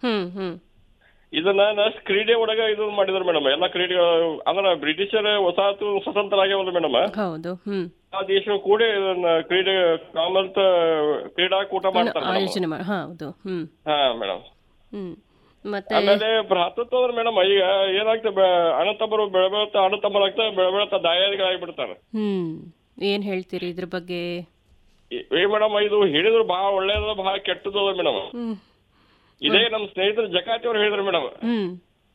ಹ್ಮ್ ಹ್ಮ್ ಇದನ್ನ ನಷ್ಟ ಕ್ರೀಡೆ ಒಳಗ ಇದು ಮಾಡಿದ್ರು ಮೇಡಮ್ ಎಲ್ಲ ಕ್ರೀಡೆ ಅಂದ್ರ ಬ್ರಿಟಿಷರ್ ವಸಾಹತು ಸ್ವತಂತ್ರ ಆಗ್ಯಾವಲ್ಲ ಮೇಡಮ್ ಹೌದು ಹ್ಮ್ ಆ ದೇಶ ಕೂಡ ಇದನ್ನ ಕ್ರೀಡೆ ಕಾಮನ್ವೆಲ್ತ್ ಕ್ರೀಡಾಕೂಟ ಮಾಡ್ತಾರೆ madam. ಆಯೋಜನೆ ಮಾಡಿ ಹೌದು ಹ್ಮ್ ಹಾ ಮೇಡಮ್ ಹ್ಮ್ ಮತ್ತೆ ಆಮೇಲೆ ಭ್ರಾತೃತ್ವ ಅಂದ್ರೆ ಮೇಡಮ್ ಈಗ ಏನಾಗ್ತದೆ ಅಣ್ಣ ತಮ್ಮರು ಬೆಳೆ ಬೆಳತಾ ಅಣ್ಣ ತಮ್ಮರಾಗ್ತಾ ಬೆಳೆ ಬೆಳತಾ ದಾಯಾದಿಗಳಾಗ್ಬಿಡ್ತಾರೆ ಹ್ಮ್ ಏನ್ ಹೇಳ್ತೀರಿ ಇದ್ರ ಬಗ್ಗೆ ಏ ಮೇಡಮ್ ಇದು ಹೇಳಿದ್ರು ಬಹಳ ಒಳ್ಳೇದ ಬಹಳ ಕೆಟ್ಟದ್ದು ಅದ ಮೇಡಮ್ ಹ್ಮ್ ಇದೇ ನಮ್ಮ ಸ್ನೇಹಿತರು ಜಕಾತಿ ಅವ್ರು ಹೇಳಿದ್ರು ಮೇಡಮ್ ಹ್ಮ್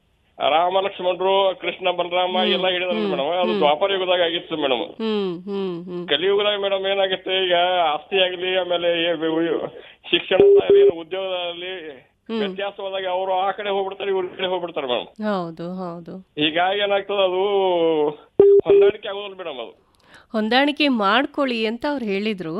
ರಾಮ ಲಕ್ಷ್ಮಣರು ಕೃಷ್ಣ ಬಲರಾಮ ಎಲ್ಲ ಹೇಳಿದ್ರು ಮೇಡಮ್ ಅದು ದ್ವಾಪರ ಯುಗದಾಗ ಆಗಿತ್ತು ಮೇಡಮ್ ಹ್ಮ್ ಹ್ಮ್ ಹ್ಮ್ ಕಲಿಯುಗದಾಗ ಮೇಡಮ್ ಏನಾಗುತ್ತೆ ಈಗ ಆಸ್ತಿ ಆಗ್ಲಿ ಆಮೇಲೆ ಏ- ಇವು ಶಿಕ್ಷಣ ಉದ್ಯೋಗದಲ್ಲಿ ವ್ಯತ್ಯಾಸವಾದಾಗ ಅವರು ಆ ಕಡೆ ಹೋಗ್ಬಿಡ್ತಾರೆ ಇವ್ರ ಕಡೆ ಹೋಗ್ಬಿಡ್ತಾರೆ ಮೇಡಮ್ ಹೌದು ಹೌದು ಹೀಗಾಗಿ ಏನಾಗ್ತದೆ ಅದು ಹೊಂದಾಣಿಕೆ ಆಗೋದಿಲ್ಲ ಮೇಡಮ್ ಅದು ಹೊಂದಾಣಿಕೆ ಮಾಡ್ಕೊಳ್ಳಿ ಅಂತ ಅವ್ರು ಹೇಳಿದ್ರು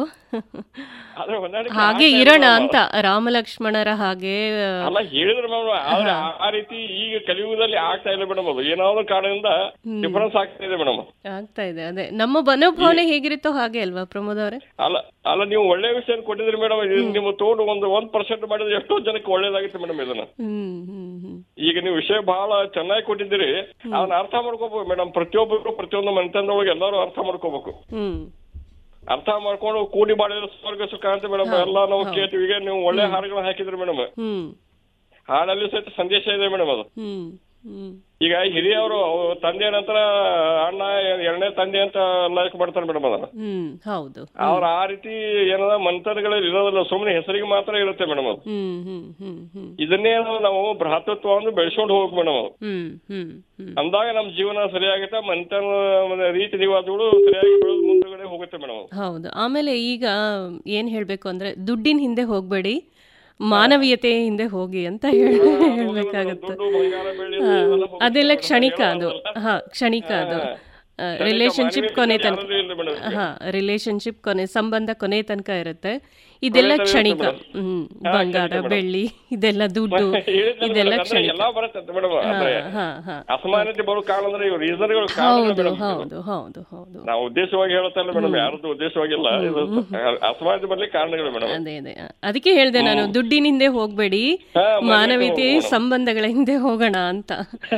ಆದ್ರೆ ಹೊಂದಾಣಿಕೆ ಹಾಗೆ ಆಗ್ತಾ ಇಲ್ಲ ಇರೋಣ madam. ಅಂತ ರಾಮಲಕ್ಷ್ಮಣರ ಹಾಗೆ ಆ, ಅಲ್ಲ ಹೇಳಿದ್ರು ಮೇಡಮ್ ಆದ್ರೆ ಆ- ಆ ರೀತಿ ಈಗ ಕಲಿಯುಗದಲ್ಲಿ ಆಗ್ತಾ ಇಲ್ಲ ಮೇಡಮ್ ಅದು ಏನಾದ್ರು ಕಾರಣದಿಂದ ಡಿಫರೆನ್ಸ್ ಆಗ್ತಾ ಇದೆ ಮೇಡಮ್ ಆಗ್ತಾ ಇದೆ ಅದೇ ನಮ್ಮ ಮನೋಭಾವನೆ ಹೇಗಿರುತ್ತೋ ಹಾಗೆ ಅಲ್ವಾ ಪ್ರಮೋದ್ ಅವರೇ ಅಲ್ಲ ಅಲ್ಲ ನೀವು ಒಳ್ಳೆ ವಿಷಯ ಕೊಟ್ಟಿದ್ರಿ ಮೇಡಮ್ ನೀವು ತಗೊಂಡು ಒಂದು ಒಂದ್ ಪರ್ಸೆಂಟ್ ಮಾಡಿದ್ರೆ ಎಷ್ಟೋ ಜನಕ್ಕೆ ಒಳ್ಳೇದಾಗುತ್ತೆ ಮೇಡಮ್ ಇದನ್ನ ಹ್ಮ್ ಹ್ಮ್ ಹ್ಮ್ ಈಗ ನೀವು ವಿಷಯ ಬಹಳ ಚೆನ್ನಾಗಿ ಕೊಟ್ಟಿದ್ದೀರಿ ಅದನ್ನ ಅರ್ಥ ಮಾಡ್ಕೋಬೇಕು ಮೇಡಮ್ ಪ್ರತಿಯೊಬ್ಬರು ಪ್ರತಿಯೊಂದು ಮನೆತನದೊಳಗೆ ಎಲ್ಲರೂ ಅರ್ಥ ಮಾಡ್ಕೋಬೇಕು ಹ್ಮ್ ಅರ್ಥ ಮಾಡ್ಕೊಂಡು ಕೂಡಿ ಮಾಡಿದ್ರೆ ಸ್ವರ್ಗ ಸುಖ ಅಂತ ಮೇಡಮ್ ಎಲ್ಲ ನಾವು ಕೇಳ್ತೀವಿ ಈಗ ನೀವು ಒಳ್ಳೆ ಹಾಡುಗಳನ್ನ ಹಾಕಿದ್ರಿ ಮೇಡಮ್ ಹ್ಮ್ ಹಾಡಲ್ಲಿ ಸಹಿತ ಸಂದೇಶ ಇದೆ ಮೇಡಮ್ ಅದು ಹ್ಮ್ ಹ್ಮ್ ಈಗ ಹಿರಿಯವರು ಅವ್ರ ತಂದೆ ನಂತರ ಅಣ್ಣ ಎರಡನೇ ತಂದೆ ಅಂತ ಲೈಕ್ ಮಾಡ್ತಾರೆ ಮೇಡಮ್ ಅದನ್ನ ಹ್ಮ್ ಹೌದು ಅವ್ರ ಆ ರೀತಿ ಏನದ ಮಂತನಗಳಲ್ಲಿ ಇರೋದಿಲ್ಲ ಸುಮ್ಮನೆ ಹೆಸರಿಗೆ ಮಾತ್ರ ಇರುತ್ತೆ ಮೇಡಮ್ ಅದು ಹ್ಮ್ ಹ್ಮ್ ಹ್ಮ್ ಹ್ಮ್ ಇದನ್ನೇ ನಾವು ಭ್ರಾತೃತ್ವವನ್ನು ಬೆಳೆಸ್ಕೊಂಡು ಹೋಗ್ಬೇಕು ಮೇಡಮ್ ಅದು ಹ್ಮ್ ಹ್ಮ್ ಹ್ಮ್ ಅಂದಾಗ ನಮ್ಮ ಜೀವನ ಸರಿಯಾಗುತ್ತೆ ಮಂತನ ರೀತಿ ರಿವಾಜುಗಳು ಸರಿಯಾಗಿ ಬೆಳೆದು ಮುಂದಗಡೆ ಹೋಗುತ್ತೆ ಮೇಡಮ್ ಹೌದು ಆಮೇಲೆ ಈಗ ಏನ್ ಹೇಳ್ಬೇಕು ಅಂದ್ರೆ ದುಡ್ಡಿನ ಹಿಂದೆ ಹೋಗ್ಬೇಡಿ ಮಾನವೀಯತೆ ಹಿಂದೆ ಹೋಗಿ ಅಂತ ಹೇಳಿ ಹೇಳ್ಬೇಕಾಗತ್ತೆ ದುಡ್ಡು ಬಂಗಾರ ಬೆಳ್ಳಿ ಹಾ, ಇವೆಲ್ಲ ಹೋಗುತ್ತೆ ಅದೆಲ್ಲ madam. ಕ್ಷಣಿಕ ಅದು ಹೇಳೋದಲ್ಲ. ಹಾ ಕ್ಷಣಿಕ ಅದು ಹಾ. ರಿಲೇಶನ್ಶಿಪ್ ಮಾನವೀಯತೆ ಕೊನೆ ಯಾರಲ್ಲೂ ತನಕ ಇಲ್ಲ madam. ಹಾ ರಿಲೇಶನ್ಶಿಪ್ ಕೊನೆ ಸಂಬಂಧ ಕೊನೆ ತನಕ ಇರುತ್ತೆ ಇದೆಲ್ಲ ಕೊನೆ ತನಕ ಕ್ಷಣಿಕ ಇರುತ್ತೆ ಹ್ಮ್ ಹಾ, ಬಂಗಾರ ಕ್ಷಣಿಕ madam. ಬೆಳ್ಳಿ ಇದೆಲ್ಲ ದುಡ್ಡು ಹೇಳಿದ್ನಲ್ಲ ಇದೆಲ್ಲ madam, ಕ್ಷಣಿಕ ಎಲ್ಲಾ ಬರುತ್ತೆ ಮೇಡಮ್ ಹಾ ಅಂದ್ರೆ ಹಾ ಹಾ ಅಸಮಾನತೆ ಬರೋ ಕಾರಣ ಅಂದ್ರೆ ಇವು ರೀಸನ್ಗಳು ಹೌದು ಮೇಡಮ್ ಹೌದು ಹೌದು ಹೌದು ನಾವು ಉದ್ದೇಶವಾಗಿ ಹೇಳ್ತಾ ಇಲ್ಲ ಮೇಡಮ್ ಯಾರದ್ದು ಉದ್ದೇಶವಾಗಿಲ್ಲ ಇದು ಅಸಮಾನತೆ ಬರ್ಲಿಕ್ಕೆ ಕಾರಣಗಳು ಮೇಡಮ್ ಅದೇ ಅದೇ ಅದಕ್ಕೆ ಹೇಳ್ದೆ ನಾನು ದುಡ್ಡಿನ ಹಿಂದೆ ಹೋಗ್ಬೇಡಿ ಹಾ, ಮಾನವೀಯತೆ ಸಂಬಂಧಗಳ ಹಿಂದೆ ಹೋಗೋಣ ಅಂತ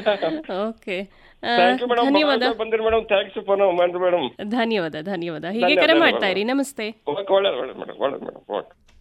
ಓಕೆ ಥ್ಯಾಂಕ್ ಯು ಮೇಡಮ್ ಧನ್ಯವಾದ ಬಂದಿರಿ ಮೇಡಮ್ ಥ್ಯಾಂಕ್ಸ್ ಫೋನ್ ಮೇಡಮ್ ಧನ್ಯವಾದ ಧನ್ಯವಾದ ಹೀಗೆ ಕರೆ ಮಾಡ್ತಾ ಇರಿ ನಮಸ್ತೆ ಓಕೆ ಒಳ್ಳೇದು ಒಳ್ಳೇದು ಮೇಡಮ್ ಒಳ್ಳೇದು ಮೇಡಮ್ ಓಕೆ